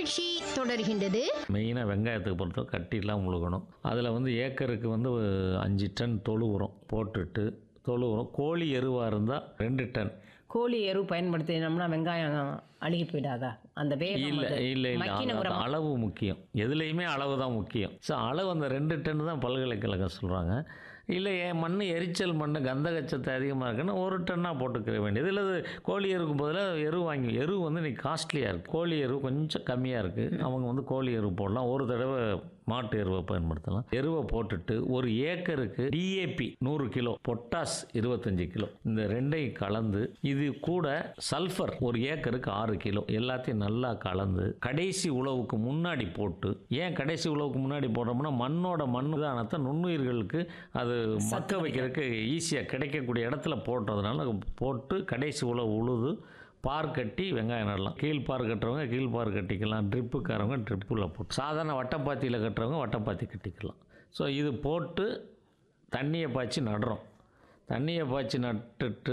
நிகழ்ச்சி தொடர்கின்றது மெயினாக வெங்காயத்துக்கு பொறுத்தவரை கட்டிலாம் முழுகணும் அதில் வந்து ஏக்கருக்கு வந்து ஒரு அஞ்சு டன் தொழு உரம் போட்டுட்டு தொழு உரம் கோழி எருவாக இருந்தால் ரெண்டு டன் கோழி எரு பயன்படுத்தினோம்னா வெங்காயம் அழுகி போயிடாதா அந்த வேகம் இல்லை வந்து இல்லை இல்லை மக்கின அது- உரம் அளவு முக்கியம் எதுலேயுமே அளவு தான் முக்கியம் ஸோ அளவு அந்த ரெண்டு டன் தான் பல்கலைக்கழகம் சொல்கிறாங்க இல்லை என் மண் எரிச்சல் மண் கந்தகச்சத்து அதிகமாக இருக்குன்னா ஒரு டன்னாக போட்டுக்கிற வேண்டியது இல்லை அது கோழி எருக்கும் பதிலாக எரு வாங்கி எரு வந்து இன்னைக்கு காஸ்ட்லியாக இருக்குது கோழி எரு கொஞ்சம் கம்மியாக இருக்குது அவங்க வந்து கோழி எரு போடலாம் ஒரு தடவை மாட்டு எருவை பயன்படுத்தலாம் எருவை போட்டுட்டு ஒரு ஏக்கருக்கு டிஏபி நூறு கிலோ பொட்டாஸ் இருபத்தஞ்சு கிலோ இந்த ரெண்டையும் கலந்து இது கூட சல்ஃபர் ஒரு ஏக்கருக்கு ஆறு கிலோ எல்லாத்தையும் நல்லா கலந்து கடைசி உழவுக்கு முன்னாடி போட்டு ஏன் கடைசி உழவுக்கு முன்னாடி போடுறோம்னா மண்ணோட மண்ணு தானத்தை நுண்ணுயிர்களுக்கு அது மக்க வைக்கிறதுக்கு ஈஸியாக கிடைக்கக்கூடிய இடத்துல போடுறதுனால போட்டு கடைசி உழவு உழுது பார் கட்டி வெங்காயம் நடலாம் கீழ் பார் கட்டுறவங்க கீழ் பார் கட்டிக்கலாம் ட்ரிப்புக்காரவங்க ட்ரிப்பில் போட்டு சாதாரண வட்டப்பாத்தியில் கட்டுறவங்க வட்டப்பாத்தி கட்டிக்கலாம் ஸோ இது போட்டு தண்ணியை பாய்ச்சி நடுறோம் தண்ணியை பாய்ச்சி நட்டுட்டு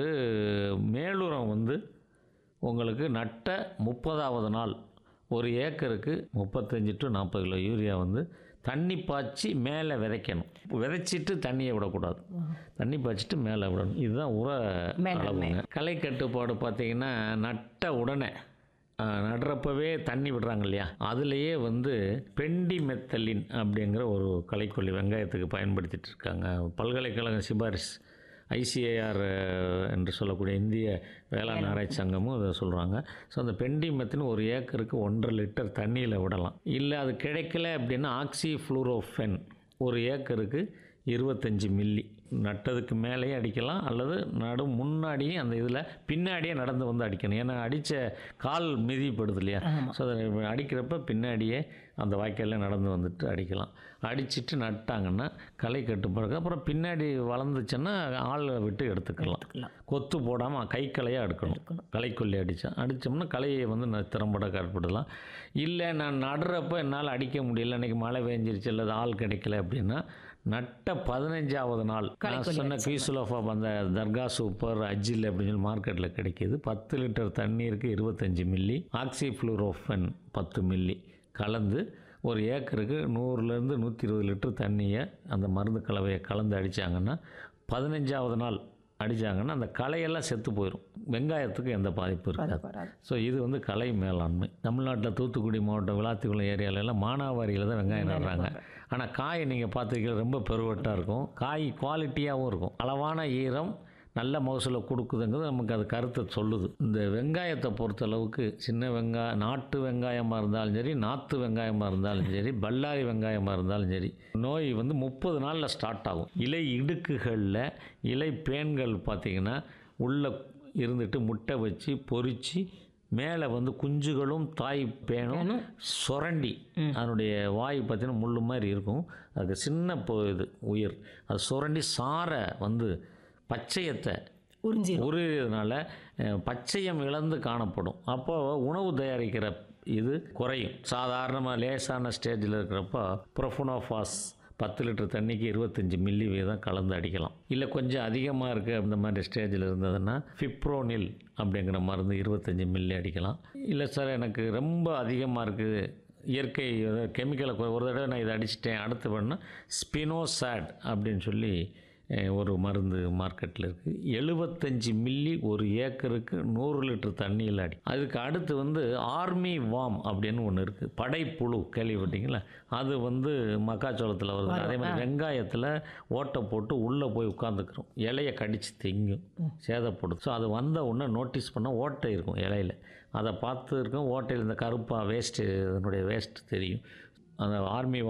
மேலுரம் வந்து உங்களுக்கு நட்ட முப்பதாவது நாள் ஒரு ஏக்கருக்கு முப்பத்தஞ்சு டு நாற்பது கிலோ யூரியா வந்து தண்ணி பாய்ச்சி மேலே விதைக்கணும் விதைச்சிட்டு தண்ணியை விடக்கூடாது தண்ணி பாய்ச்சிட்டு மேலே விடணும் இதுதான் உர மேலாண்மை. அளவுங்க களை கட்டுப்பாடு பார்த்தீங்கன்னா நட்ட உடனே ஆஹ், நடுறப்பவே தண்ணி விடுறாங்க இல்லையா அதுலேயே வந்து பெண்டி மெத்தலின் அப்படிங்கிற ஒரு களைக்கொல்லி வெங்காயத்துக்கு பயன்படுத்திட்டு இருக்காங்க பல்கலைக்கழக சிபாரிசு ஐசிஏஆர் என்று சொல்லக்கூடிய இந்திய வேளாண் ஆராய்ச்சி சங்கமும் அதை சொல்கிறாங்க ஸோ அந்த பெண்டி மெத்தின் ஒரு ஏக்கருக்கு ஒன்றரை லிட்டர் தண்ணியில் விடலாம் இல்லை அது கிடைக்கல அப்படின்னா ஆக்சி ஃப்ளூரோஃபென் ஒரு ஏக்கருக்கு இருபத்தஞ்சி மில்லி நட்டதுக்கு மேலேயே அடிக்கலாம் அல்லது நடு முன்னாடியே அந்த இதில் பின்னாடியே நடந்து வந்து அடிக்கணும் ஏன்னா அடித்த கால் மிதிப்படுது இல்லையா ஸோ அதை அடிக்கிறப்ப பின்னாடியே அந்த வாய்க்காலில் நடந்து வந்துட்டு அடிக்கலாம் அடிச்சிட்டு நட்டாங்கன்னா களை கட்டுப்பாடு அப்புறம் பின்னாடி வளர்ந்துச்சுன்னா ஆளை விட்டு எடுத்துக்கலாம் கொத்து போடாமல் கை களையாக எடுக்கணும் களைக்கொல்லி அடித்தா அடித்தோம்னா களையை வந்து நான் திறம்பட கட்டுப்படலாம் இல்லை நான் நடுறப்ப என்னால் அடிக்க முடியல இன்றைக்கி மழை பெஞ்சிருச்சு அல்லது ஆள் கிடைக்கல அப்படின்னா நட்ட பதினஞ்சாவது நாள் நான் சொன்ன கீசுலோஃபா அந்த தர்கா சூப்பர் அஜில் அப்படின்னு சொல்லி மார்க்கெட்டில் கிடைக்கிது பத்து லிட்டர் தண்ணீருக்கு இருபத்தஞ்சி மில்லி ஆக்சி ஃப்ளூரோஃபன் பத்து மில்லி கலந்து ஒரு ஏக்கருக்கு நூறுலேருந்து நூற்றி இருபது லிட்டர் தண்ணியை அந்த மருந்து கலவையை கலந்து அடித்தாங்கன்னா பதினஞ்சாவது நாள் அடித்தாங்கன்னா அந்த களையெல்லாம் செத்து போயிடும் வெங்காயத்துக்கு எந்த பாதிப்பும் இருக்காது வராது. ஸோ இது வந்து கலை மேலாண்மை தமிழ்நாட்டில் தூத்துக்குடி மாவட்டம் விளாத்திக்குளம் ஏரியால எல்லாம் மானாவாரியில் தான் வெங்காயம் நடுறாங்க ஆனால் காய் நீங்கள் பார்த்துருக்கீங்க ரொம்ப பெருவட்டாக இருக்கும் காய் குவாலிட்டியாகவும் இருக்கும் அளவான ஈரம் நல்ல மகசூலை கொடுக்குதுங்கிறது நமக்கு அது கருத்தை சொல்லுது இந்த வெங்காயத்தை பொறுத்தளவுக்கு சின்ன வெங்காயம் நாட்டு வெங்காயமாக இருந்தாலும் சரி நாற்று வெங்காயமாக இருந்தாலும் சரி பல்லாரி வெங்காயமாக இருந்தாலும் சரி நோய் வந்து முப்பது நாளில் ஸ்டார்ட் ஆகும் இலை இடுக்குகளில் இலை பேன்கள் பார்த்திங்கன்னா உள்ள இருந்துட்டு முட்டை வச்சு பொரித்து மேலே வந்து குஞ்சுகளும் தாய் பேனும் சுரண்டி அதனுடைய வாய் பார்த்தீங்கன்னா முள்ளு மாதிரி இருக்கும் அதுக்கு சின்ன பொ இது உயிர் அது சுரண்டி சாரை வந்து பச்சையத்தை உறிஞ்சி உருகிறதுனால அஹ், பச்சையம் இழந்து காணப்படும் அப்போ உணவு தயாரிக்கிற இது குறையும் சாதாரணமாக லேசான ஸ்டேஜில் இருக்கிறப்போ ப்ரொஃபுனோஃபாஸ் பத்து லிட்டர் தண்ணிக்கு இருபத்தஞ்சி மில்லி வீதம் கலந்து அடிக்கலாம் இல்லை கொஞ்சம் அதிகமாக இருக்குது அந்த மாதிரி ஸ்டேஜில் இருந்ததுன்னா ஃபிப்ரோனில் அப்படிங்கிற மருந்து இருபத்தஞ்சி மில்லி அடிக்கலாம் இல்லை சார் எனக்கு ரொம்ப அதிகமாக இருக்குது இயற்கை கெமிக்கலை ஒரு தடவை நான் இதை அடிச்சிட்டேன் அடுத்து பண்ணால் ஸ்பினோசாட் அப்படின்னு சொல்லி அஹ், ஒரு மருந்து மார்க்கெட்டில் இருக்குது எழுபத்தஞ்சி மில்லி ஒரு ஏக்கருக்கு நூறு லிட்டர் தண்ணியில் அடி அதுக்கு அடுத்து வந்து ஆர்மி வாம் அப்படின்னு ஒன்று இருக்குது படைப்புழு கேள்விப்பட்டீங்களா அது வந்து மக்காச்சோளத்தில் வருது அதே மாதிரி வெங்காயத்தில் ஓட்டை போட்டு உள்ளே போய் உட்காந்துக்கிறோம் இலையை கடித்து திங்கும் சேதப்படுது ஸோ அது வந்த உடனே நோட்டீஸ் பண்ணால் ஓட்டை இருக்கும் இலையில அதை பார்த்து இருக்கும் ஓட்டையில் இந்த கருப்பாக வேஸ்ட்டு அதனுடைய வேஸ்ட் தெரியும் அந்த ஆர்மி